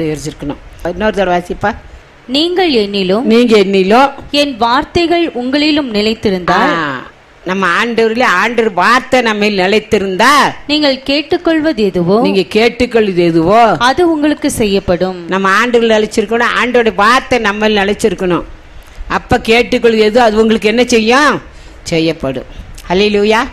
பிரயோஜிக்கணும் இன்னொரு தடவை வாசிப்பா நீங்கள் என்னிலும் நீங்க என்னிலும் என் வார்த்தைகள் உங்களிலும் நிலைத்திருந்தால் ஆ, நம்ம ஆண்டவரில் ஆண்டவர் வார்த்தை நம்ம நிலைத்திருந்தா நீங்கள் கேட்டுக்கொள்வது எதுவோ நீங்க கேட்டுக்கொள்வது எதுவோ அது உங்களுக்கு செய்யப்படும் நம்ம ஆண்டவர் நிலைச்சிருக்கணும் ஆண்டோட வார்த்தை நம்ம நிலைச்சிருக்கணும் அப்ப கேட்டுக்கொள்வது எது அது உங்களுக்கு என்ன செய்யும் செய்யப்படும் ஹலிலூயா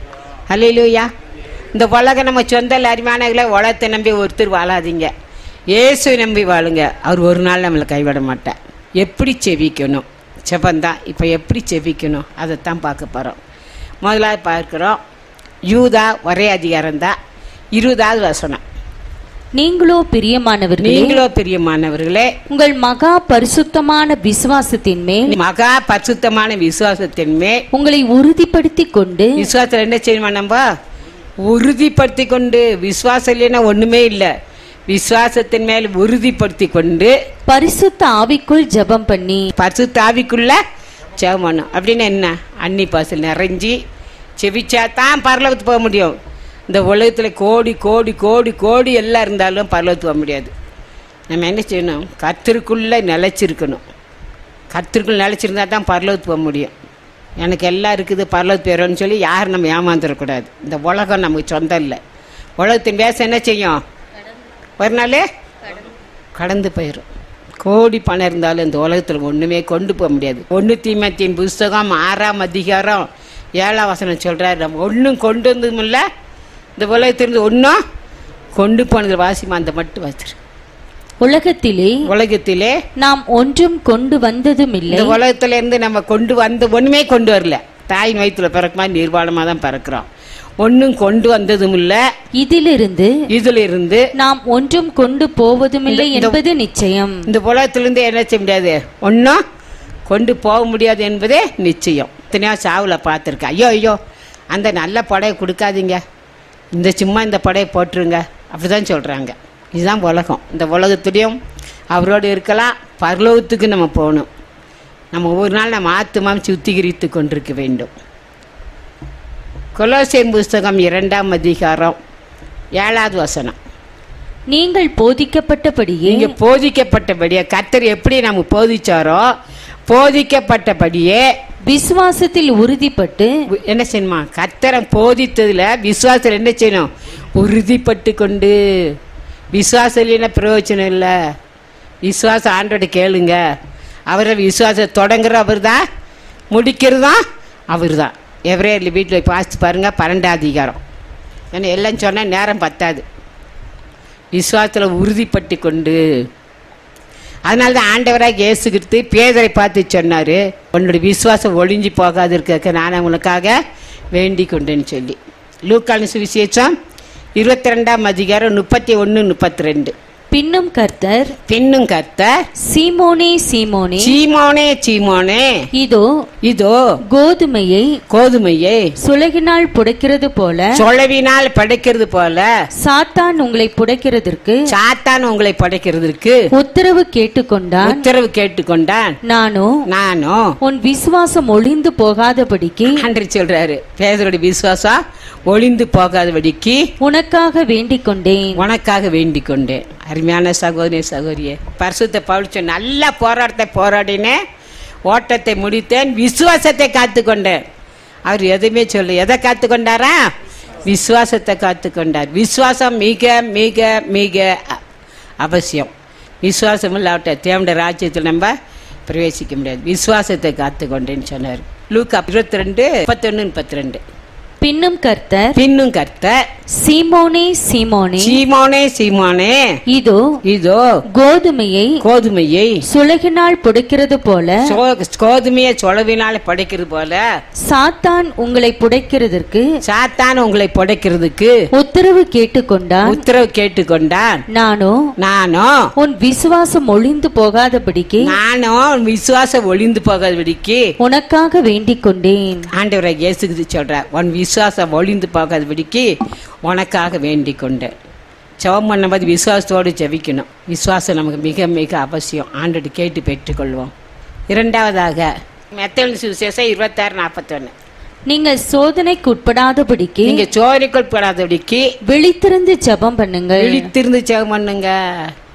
ஹலிலூயா இந்த உலகம் நம்ம சொந்த அரிமானங்களை உலகத்தை நம்பி ஒருத்தர் வாழாதீங்க இயேசுவை நம்பி வாழுங்க அவர் ஒரு நாள் நம்மளை கைவிட மாட்டார் எப்படி செவிக்கணும் செபந்தான் இப்போ எப்படி செவிக்கணும் அதைத்தான் பார்க்க போகிறோம் முதலாவது பார்க்குறோம் யூதா ஒரே அதிகாரம் தான் இருபதாவது வசனம் நீங்களோ பிரியமானவர்களே நீங்களோ பிரியமானவர்களே உங்கள் மகா பரிசுத்தமான விசுவாசத்தின் மேல் மகா பரிசுத்தமான விசுவாசத்தின் மேல் உங்களை உறுதிப்படுத்திக் கொண்டு விசுவாசத்தில் என்ன செய்யணுமா நம்ம உறுதிப்படுத்தி கொண்டு விசுவாசம் இல்லைன்னா ஒண்ணுமே இல்லை விசுவாசத்தின் மேல் உறுதிப்படுத்தி கொண்டு பரிசுத்த ஆவிக்குள் ஜெபம் பண்ணி பரிசுத்த ஆவிக்குள்ள ஜெபம் பண்ணும் அப்படின்னு என்ன அன்னி பாசல் நிறைஞ்சி செவிச்சா தான் பரலவத்துக்கு போக முடியும் இந்த உலகத்தில் கோடி கோடி கோடி கோடி எல்லாம் இருந்தாலும் பரலவத்துக்கு போக முடியாது நம்ம என்ன செய்யணும் கத்திற்குள்ளே நிலைச்சிருக்கணும் கத்திற்குள் நிலைச்சிருந்தா தான் பரலவத்துக்கு போக முடியும் எனக்கு எல்லாம் இருக்குது பரலவத்து போயிடும்னு சொல்லி யாரும் நம்ம ஏமாந்துடக்கூடாது இந்த உலகம் நமக்கு சொந்தம் இல்லை உலகத்தின் வேசம் என்ன செய்யும் ஒரு நாள் கடந்து போயிடும் கோடி பணம் இருந்தாலும் இந்த உலகத்தில் ஒன்றுமே கொண்டு போக முடியாது ஒன்று தீமத்தின் புஸ்தகம் ஆறாம் அதிகாரம் ஏழாம் வசனம் சொல்கிறாரு நம்ம ஒன்றும் கொண்டு வந்ததும் இல்லை இந்த உலகத்திலிருந்து ஒன்றும் கொண்டு போனது வாசிமா அந்த மட்டும் வச்சிரு உலகத்திலே உலகத்திலே நாம் ஒன்றும் கொண்டு வந்ததும் இல்லை இந்த உலகத்துல இருந்து நம்ம கொண்டு வந்து ஒண்ணுமே கொண்டு வரல தாயின் வயிற்றுல பிறக்குமா நிர்வாணமா தான் பிறக்கிறோம் ஒன்றும் கொண்டு வந்ததும் இல்ல இதிலிருந்து இதுல இருந்து நாம் ஒன்றும் கொண்டு போவதும் இல்லை என்பது நிச்சயம் இந்த உலகத்திலிருந்து என்ன செய்ய முடியாது ஒன்றும் கொண்டு போக முடியாது என்பதே நிச்சயம் இத்தனையோ சாவுல பார்த்துருக்கேன் ஐயோ ஐயோ அந்த நல்ல படையை கொடுக்காதீங்க இந்த சும்மா இந்த படையை போட்டுருங்க அப்படிதான் சொல்றாங்க இதுதான் உலகம் இந்த உலகத்துலேயும் அவரோடு இருக்கலாம் பரலோகத்துக்கு நம்ம போகணும் நம்ம ஒவ்வொரு நாள் நம்ம ஆத்துமாம் சுத்திகரித்து கொண்டிருக்க வேண்டும் கொலோசியன் புஸ்தகம் இரண்டாம் அதிகாரம் ஏழாவது வசனம் நீங்கள் போதிக்கப்பட்டபடியே நீங்க போதிக்கப்பட்டபடியே கர்த்தர் எப்படி நம்ம போதிச்சாரோ போதிக்கப்பட்டபடியே விசுவாசத்தில் உறுதிப்பட்டு உ- என்ன செய்யணுமா கர்த்தரை போதித்ததுல விசுவாசத்தில் என்ன செய்யணும் உறுதிப்பட்டு கொண்டு விசுவாசம் இல்லைன்னா பிரயோஜனம் இல்லை விசுவாசம் ஆண்டோட கேளுங்க அவரை விசுவாசம் தொடங்குற அவர் தான் முடிக்கிறதும் அவர் தான் எவரே வீட்டில் பாசித்து பாருங்க பன்னெண்டாம் அதிகாரம் ஏன்னா எல்லாம் சொன்னால் நேரம் பத்தாது விசுவாசத்தில் உறுதிப்பட்டு கொண்டு அதனால தான் ஆண்டவராக இயேசு கிறிஸ்து பேதரை பார்த்து சொன்னார் உன்னுடைய விசுவாசம் ஒளிஞ்சு போகாது இருக்க நான் உனக்காக வேண்டிக் கொண்டேன்னு சொல்லி லூக்கான சுவிசேஷம் இருபத்தி ரெண்டாம் அதிகாரம் முப்பத்தி ஒன்று முப்பத்தி ரெண்டு பின்னும் கர்த்தர் பின்னும் கர்த்தர் சீமோனே சீமோனே சீமோனே சீமோனே இதோ இதோ கோதுமையை கோதுமையை சுலகினால் புடைக்கிறது போல சொலவினால் படைக்கிறது போல சாத்தான் உங்களை புடைக்கிறதற்கு சாத்தான் உங்களை படைக்கிறதுக்கு உத்தரவு கேட்டுக்கொண்டான் உத்தரவு கேட்டுக்கொண்டான் நானோ நானும் உன் விசுவாசம் ஒளிந்து போகாதபடிக்கு ஆண்டர் சொல்றாரு பேதருடைய விசுவாசம் ஒளிந்து போகாதபடிக்கு உனக்காக வேண்டிக் கொண்டேன் உனக்காக வேண்டிக் கொண்டேன் அருமையான சகோதரி சகோதரியே பரிசுத்த பவுலிச்ச நல்ல போராட்டத்தை போராடினேன் ஓட்டத்தை முடித்தேன் விசுவாசத்தை காத்துக்கொண்டேன் அவர் எதுவுமே சொல்ல எதை காத்துக்கொண்டாரா விசுவாசத்தை காத்துக்கொண்டார் விசுவாசம் மிக மிக மிக அ- அவசியம் விசுவாசம் இல்லாவிட்ட தேவண்ட ராஜ்யத்தில் நம்ம பிரவேசிக்க முடியாது விசுவாசத்தை காத்துக்கொண்டேன்னு சொன்னார் லூக்கா இருபத்தி ரெண்டு முப்பத்தொன்னு முப்பத்தி ரெண்டு பின்னும் கர்த்தர் பின்னும் கர்த்தர் சீமோனே சீமோனே சீமோனே சீமோனே இதோ இதோ கோதுமையை கோதுமையை சுலகினால் புடைக்கிறது போல சோ- கோதுமையை சொலவினால் படைக்கிறது போல சாத்தான் உங்களை புடைக்கிறதற்கு சாத்தான் உங்களை படைக்கிறதுக்கு உத்தரவு கேட்டுக்கொண்டான் உத்தரவு கேட்டுக்கொண்டான் நானோ நானும் உன் விசுவாசம் ஒளிந்து போகாதபடிக்கு நானும் விசுவாசம் ஒளிந்து போகாதபடிக்கு உனக்காக வேண்டிக் கொண்டேன் ஆண்டவரை இயேசுக்கு சொல்றார் உன் விசுவாசம் ஒளிந்து போகாதபடிக்கு உனக்காக வேண்டிக் கொண்டேன் ஜெபம் பண்ணும்போது விசுவாசத்தோடு ஜெபிக்கணும் விசுவாசம் நமக்கு மிக மிக அவசியம் ஆண்டோடு கேட்டு பெற்றுக்கொள்வோம் இரண்டாவதாக மெத்தவன் சுவிசேஷம் இருபத்தாறு நாற்பத்தொன்னு நீங்கள் சோதனைக்கு உட்படாதபடிக்கு நீங்க சோதனைக்குள் படாதபடிக்கு விழித்திருந்து ஜெபம் பண்ணுங்கள் விழித்திருந்து ஜெபம் பண்ணுங்க